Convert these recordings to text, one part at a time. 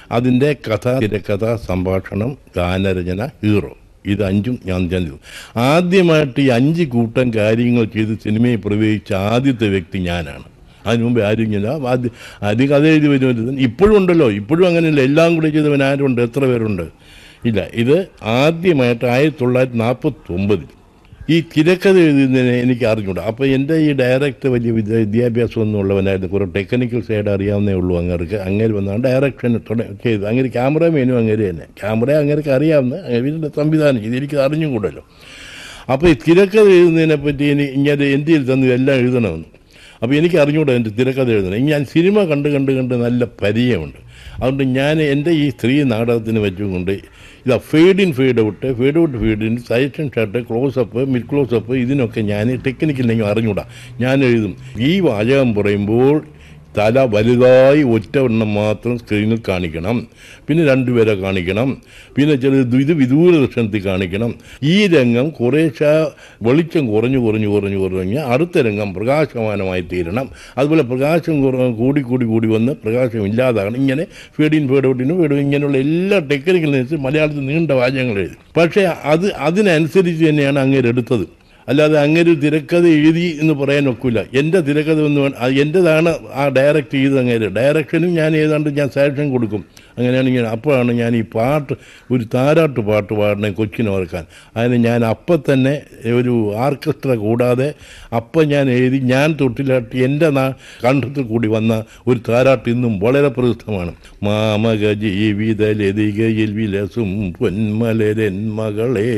അതിൻ്റെ കഥ തിരക്കഥ സംഭാഷണം ഗാനരചന ഹീറോ ഇത് അഞ്ചും ഞാൻ ചെയ്തു ആദ്യമായിട്ട് ഈ അഞ്ച് കൂട്ടം കാര്യങ്ങൾ ചെയ്ത് സിനിമയിൽ പ്രവേശിച്ച ആദ്യത്തെ വ്യക്തി ഞാനാണ് അതിനു മുമ്പ് ആരും ഇങ്ങനെ ആദ്യം ആദ്യം കഥ എഴുതി വരുന്നത് ഇപ്പോഴും ഉണ്ടല്ലോ ഇപ്പോഴും അങ്ങനെയല്ല എല്ലാം കൂടെ ചെയ്തവൻ ആരുണ്ട് എത്ര പേരുണ്ട് ഇല്ല ഇത് ആദ്യമായിട്ട് ആയിരത്തി തൊള്ളായിരത്തി നാൽപ്പത്തി ഒമ്പതിൽ ഈ തിരക്കഥ എഴുതുന്നതിന് എനിക്ക് അറിഞ്ഞൂടാ അപ്പോൾ എൻ്റെ ഈ ഡയറക്ടർ വലിയ വിദ്യ വിദ്യാഭ്യാസം ഒന്നും ഉള്ളവനായിരുന്നു കുറേ ടെക്നിക്കൽ സൈഡ് അറിയാവുന്നേ ഉള്ളൂ അങ്ങേർക്ക് അങ്ങനെ വന്നാണ് ഡയറക്ഷൻ ചെയ്തു അങ്ങനെ ക്യാമറമാനും അങ്ങനെ തന്നെ ക്യാമറ അങ്ങേർക്ക് അറിയാവുന്ന അങ്ങനെ സംവിധാനം ചെയ്ത് എനിക്ക് അറിഞ്ഞും കൂടല്ലോ അപ്പോൾ ഈ തിരക്കഥ എഴുതുന്നതിനെ പറ്റി ഇനി ഇങ്ങനെ എന്തിൽ തന്നു എല്ലാം എഴുതണമെന്ന് അപ്പോൾ എനിക്ക് അറിഞ്ഞുകൂടാ എൻ്റെ തിരക്കഥ എഴുതണം ഞാൻ സിനിമ കണ്ട് കണ്ട് കണ്ട് നല്ല പരിചയമുണ്ട് അതുകൊണ്ട് ഞാൻ എൻ്റെ ഈ സ്ത്രീ നാടകത്തിന് വെച്ചുകൊണ്ട് ഇതാ fade in fade out fade out fade in suggestion shot close up mid close up ഇതിനൊക്കെ ഞാൻ ടെക്നിക്കലില്ലെങ്കിൽ അറിഞ്ഞൂടാ ഞാൻ എഴുതും ഈ വാചകം പറയുമ്പോൾ തല വലുതായി ഒറ്റ എണ്ണം മാത്രം സ്ക്രീനിൽ കാണിക്കണം പിന്നെ രണ്ടുപേരെ കാണിക്കണം പിന്നെ ചില ഇത് വിദൂര ദർശനത്തിൽ കാണിക്കണം ഈ രംഗം കുറേശ്ശെ വെളിച്ചം കുറഞ്ഞു കുറഞ്ഞു കുറഞ്ഞു കുറഞ്ഞ് അടുത്ത രംഗം പ്രകാശമാനമായി തീരണം അതുപോലെ പ്രകാശം കുറ- കൂടി കൂടി കൂടി വന്ന് പ്രകാശം ഇല്ലാതാകണം ഇങ്ങനെ ഫീഡിൻ ഫീഡ് ഔട്ടിനും ഫീഡ് ഇങ്ങനെയുള്ള എല്ലാ ടെക്നിക്കലിനനുസരിച്ച് മലയാളത്തിൽ നീണ്ട വാചകങ്ങൾ എഴുതി പക്ഷേ അത് അതിനനുസരിച്ച് തന്നെയാണ് അങ്ങേര് എടുത്തത് അല്ലാതെ അങ്ങനെ ഒരു തിരക്കഥ എഴുതി എന്ന് പറയാൻ ഒക്കില്ല എൻ്റെ തിരക്കഥ എന്ന് വേണം അത് എൻ്റെതാണ് ആ ഡയറക്റ്റ് ചെയ്ത് അങ്ങനെ ഡയറക്ഷനും ഞാൻ ഏതാണ്ട് ഞാൻ സാക്ഷൻ കൊടുക്കും അങ്ങനെയാണ് ഇങ്ങനെ അപ്പോഴാണ് ഞാൻ ഈ പാട്ട് ഒരു താരാട്ട് പാട്ട് പാടണേ കൊച്ചിനെ ഓർക്കാൻ അതിന് ഞാൻ അപ്പം തന്നെ ഒരു ആർക്കസ്ട്ര കൂടാതെ അപ്പം ഞാൻ എഴുതി ഞാൻ തൊട്ടിലാട്ടി എൻ്റെ നാ കണ്ഠത്തിൽ കൂടി വന്ന ഒരു താരാട്ട് ഇന്നും വളരെ പ്രസിദ്ധമാണ് മാമക ജീവിത ലതികയിൽ വിലസും പൊന്മലരൻ മകളെ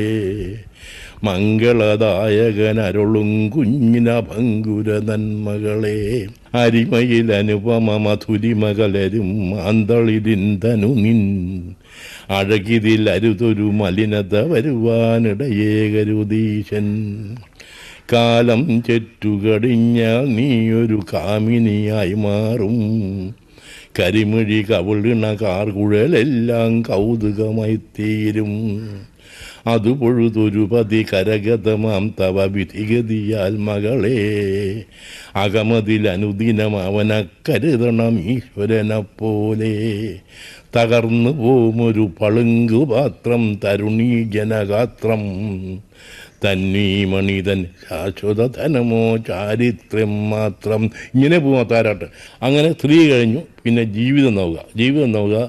മംഗളദായകനരുളും കുഞ്ഞിന ഭങ്കുര നന്മകളെ അരിമയിൽ അനുപമ മധുരിമകളരും അന്തളിരിന്തനു നിൻ അഴകിതിൽ അരുതൊരു മലിനത വരുവാനിടയേ കരുതീശൻ കാലം ചെറ്റുകടിഞ്ഞാൽ നീയൊരു കാമിനിയായി മാറും കരിമിഴി കവിളിണ കാർകുഴലെല്ലാം കൗതുകമായി തീരും അതു പൊഴുതൊരു പതി കരഗതമാം തവ വിധിഗതിയാൽ മകളെ അകമതിൽ അനുദിനം അവനെ കരുതണം ഈശ്വരനെ പോലെ തകർന്നു പോമൊരു പളുങ്കു പാത്രം തരുണീ ജനഗാത്രം തന്നീ മണിതൻ ശാശ്വത ധനമോ ചാരിത്രം മാത്രം ഇങ്ങനെ പോവാ താരാട്ട് അങ്ങനെ സ്ത്രീ കഴിഞ്ഞു പിന്നെ ജീവിതം നോവുക ജീവിതം നോവുക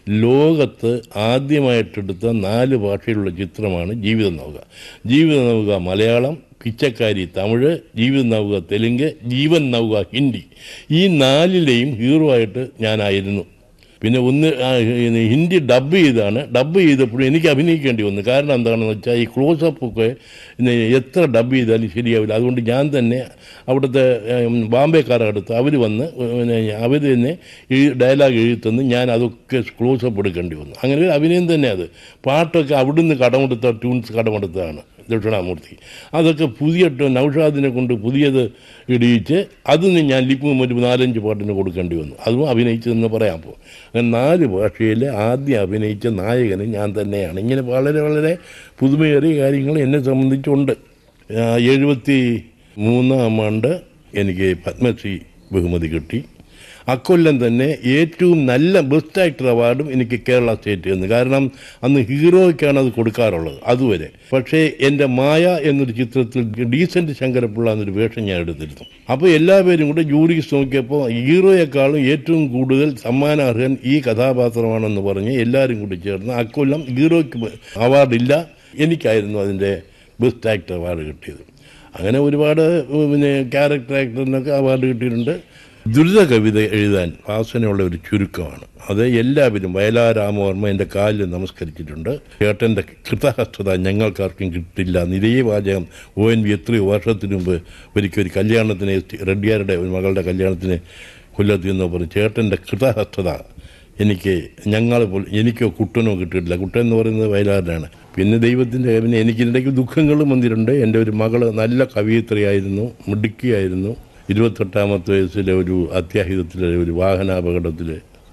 ലോകത്ത് ആദ്യമായിട്ടെടുത്ത നാല് ഭാഷയിലുള്ള ചിത്രമാണ് ജീവിതം നോവുക ജീവിതം നോവുക മലയാളം പിച്ചക്കാരി തമിഴ് ജീവിതം നവുക തെലുങ്ക് ജീവൻ നവുക ഹിന്ദി ഈ നാലിലെയും ഹീറോ ആയിട്ട് ഞാനായിരുന്നു പിന്നെ ഒന്ന് ആ, ഹിന്ദി ഡബ് ചെയ്താണ് ഡബ് ചെയ്തപ്പോഴും എനിക്ക് അഭിനയിക്കേണ്ടി വന്നു കാരണം എന്താണെന്ന് വെച്ചാൽ ഈ ക്ലോസപ്പ് ഒക്കെ പിന്നെ എത്ര ഡബ് ചെയ്താലും ശരിയാവില്ല അതുകൊണ്ട് ഞാൻ തന്നെ അവിടുത്തെ ഉം, ബാംബെക്കാരുടെ അടുത്ത് അവർ വന്ന് പിന്നെ അവർ തന്നെ ഈ ഡയലോഗ് എഴുതി തന്ന് ഞാൻ അതൊക്കെ ക്ലോസപ്പ് എടുക്കേണ്ടി വന്നു അങ്ങനെ ഒരു അഭിനയം തന്നെ അത് പാട്ടൊക്കെ അവിടുന്ന് കടമെടുത്ത ട്യൂൺസ് കടമെടുത്തതാണ് ദക്ഷിണാമൂർത്തി അതൊക്കെ പുതിയ ട്ട് നൗഷാദിനെ കൊണ്ട് പുതിയത് ഇടിയിച്ച് അതിന് ഞാൻ ലിപ്പും ഒരു നാലഞ്ച് പാട്ടിന് കൊടുക്കേണ്ടി വന്നു അതും അഭിനയിച്ചതെന്ന് പറയാം അപ്പോൾ അങ്ങനെ നാല് ഭാഷയിൽ ആദ്യം അഭിനയിച്ച നായകന് ഞാൻ തന്നെയാണ് ഇങ്ങനെ വളരെ വളരെ പുതുമയേറിയ കാര്യങ്ങൾ എന്നെ സംബന്ധിച്ചുണ്ട് ആ, എഴുപത്തി മൂന്നാം ആണ്ട് എനിക്ക് പത്മശ്രീ ബഹുമതി കിട്ടി അക്കൊല്ലം തന്നെ ഏറ്റവും നല്ല ബെസ്റ്റ് ആക്ടർ അവാർഡും എനിക്ക് കേരള സ്റ്റേറ്റ് എന്ന് കാരണം അന്ന് ഹീറോയ്ക്കാണ് അത് കൊടുക്കാറുള്ളത് അതുവരെ പക്ഷേ എൻ്റെ മായ എന്നൊരു ചിത്രത്തിൽ ഡീസൻറ്റ് ശങ്കരപ്പിള്ള എന്നൊരു വേഷം ഞാൻ എടുത്തിരുന്നു അപ്പോൾ എല്ലാവരും കൂടെ ജൂറീസ് നോക്കിയപ്പോൾ ഹീറോയെക്കാളും ഏറ്റവും കൂടുതൽ സമ്മാനാർഹൻ ഈ കഥാപാത്രമാണെന്ന് പറഞ്ഞ് എല്ലാവരും കൂടി ചേർന്ന് അക്കൊല്ലം ഹീറോയ്ക്ക് അവാർഡില്ല എനിക്കായിരുന്നു അതിൻ്റെ ബെസ്റ്റ് ആക്ടർ അവാർഡ് കിട്ടിയത് അങ്ങനെ ഒരുപാട് പിന്നെ ക്യാരക്ടർ ആക്ടറിനൊക്കെ അവാർഡ് കിട്ടിയിട്ടുണ്ട് ദുരിത കവിത എഴുതാൻ വാസനയുള്ള ഒരു ചുരുക്കമാണ് അത് എല്ലാവരും വയലാർ രാമവർമ്മ എൻ്റെ കാലിൽ നമസ്കരിച്ചിട്ടുണ്ട് ചേട്ടൻ്റെ കൃതഹസ്തത ഞങ്ങൾക്കാർക്കും കിട്ടില്ല നിരേ വാചകം ഒ എൻ വി എത്രയോ വർഷത്തിന് മുമ്പ് ഒരിക്കൽ ഒരു കല്യാണത്തിന് റെഡ്ഡിയാരുടെ ഒരു മകളുടെ കല്യാണത്തിന് കൊല്ലത്തിൽ നിന്ന് പറഞ്ഞു ചേട്ടൻ്റെ കൃതഹസ്തത എനിക്ക് ഞങ്ങൾ എനിക്കോ കുട്ടനോ കിട്ടിയിട്ടില്ല കുട്ടൻ എന്ന് പറയുന്നത് വയലാറിനാണ് പിന്നെ ദൈവത്തിൻ്റെ പിന്നെ എനിക്കിടയ്ക്ക് ദുഃഖങ്ങളും വന്നിട്ടുണ്ട് എൻ്റെ ഒരു മകള് നല്ല കവിയത്രിയായിരുന്നു മിടുക്കിയായിരുന്നു ഇരുപത്തെട്ടാമത്തെ വയസ്സിലെ ഒരു അത്യാഹിതത്തിലെ ഒരു വാഹനാപകടത്തിൽ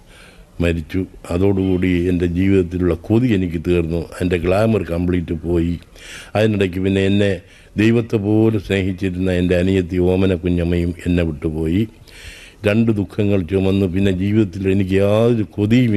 മരിച്ചു അതോടുകൂടി എൻ്റെ ജീവിതത്തിലുള്ള കൊതി എനിക്ക് തീർന്നു എൻ്റെ ഗ്ലാമർ കംപ്ലീറ്റ് പോയി അതിനിടയ്ക്ക് പിന്നെ എന്നെ ദൈവത്തെ പോലെ സ്നേഹിച്ചിരുന്ന എൻ്റെ അനിയത്തി ഓമന കുഞ്ഞമ്മയും എന്നെ വിട്ടുപോയി രണ്ട് ദുഃഖങ്ങൾ ചുമന്ന് പിന്നെ ജീവിതത്തിൽ എനിക്ക് യാതൊരു കൊതിയും